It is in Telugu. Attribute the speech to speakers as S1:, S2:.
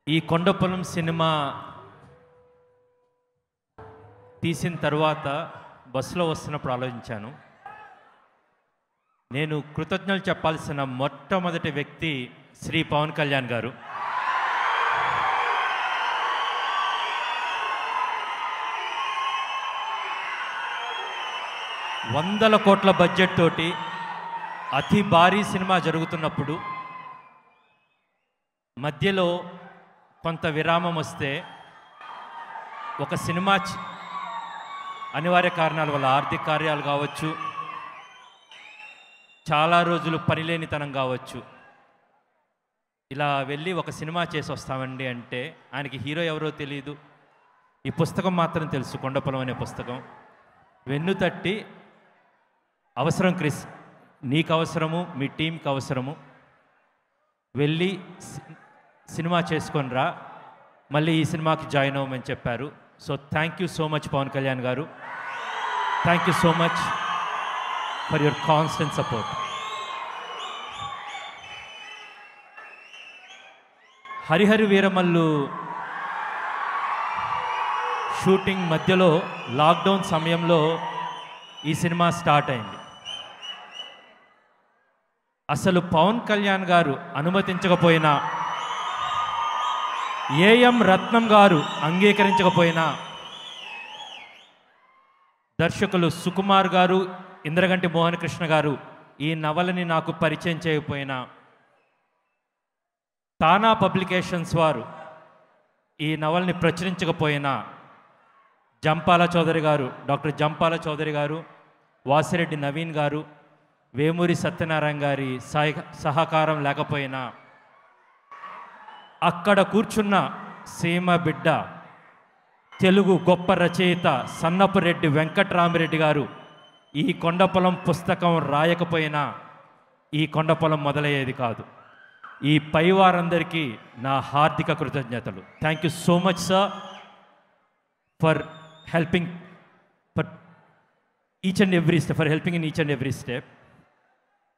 S1: ఈ కొండపొలం సినిమా తీసిన తర్వాత బస్సులో వస్తున్నప్పుడు ఆలోచించాను నేను కృతజ్ఞతలు చెప్పాల్సిన మొట్టమొదటి వ్యక్తి శ్రీ పవన్ కళ్యాణ్ గారు వందల కోట్ల బడ్జెట్ తోటి అతి భారీ సినిమా జరుగుతున్నప్పుడు మధ్యలో కొంత విరామం వస్తే ఒక సినిమా చ- అనివార్య కారణాల వల్ల ఆర్థిక కార్యాలు కావచ్చు చాలా రోజులు పనిలేనితనం కావచ్చు ఇలా వెళ్ళి ఒక సినిమా చేసి వస్తామండి అంటే ఆయనకి హీరో ఎవరో తెలియదు ఈ పుస్తకం మాత్రం తెలుసు కొండపొలం అనే పుస్తకం వెన్ను తట్టి అవసరం క్రిస్ నీకు అవసరము మీ టీంకి అవసరము వెళ్ళి సి- సినిమా చేసుకొని రా మళ్ళీ ఈ సినిమాకి జాయిన్ అవ్వమని చెప్పారు so thank you so much Pavan Kalyan గారు thank you so much for your constant support Harihari Veeramallu shooting మధ్యలో లాక్డౌన్ సమయంలో ఈ సినిమా స్టార్ట్ అయింది అసలు పవన్ కళ్యాణ్ గారు అనుమతించకపోయినా ఏఎం రత్నం గారు అంగీకరించకపోయినా దర్శకులు సుకుమార్ గారు ఇంద్రగంటి మోహన్ కృష్ణ గారు ఈ నవలని నాకు పరిచయం చేయకపోయినా తానా పబ్లికేషన్స్ వారు ఈ నవల్ని ప్రచురించకపోయినా జంపాల చౌదరి గారు డాక్టర్ జంపాల చౌదరి గారు వాసిరెడ్డి నవీన్ గారు వేమూరి సత్యనారాయణ గారి సహ సహకారం లేకపోయినా అక్కడ కూర్చున్న సీమ బిడ్డ తెలుగు గొప్ప రచయిత సన్నపు రెడ్డి వెంకట్రామిరెడ్డి గారు ఈ కొండపొలం పుస్తకం రాయకపోయినా ఈ కొండపొలం మొదలయ్యేది కాదు ఈ పై వారందరికీ నా హార్దిక కృతజ్ఞతలు thank you so much sir for helping for each and every step for helping in each and every step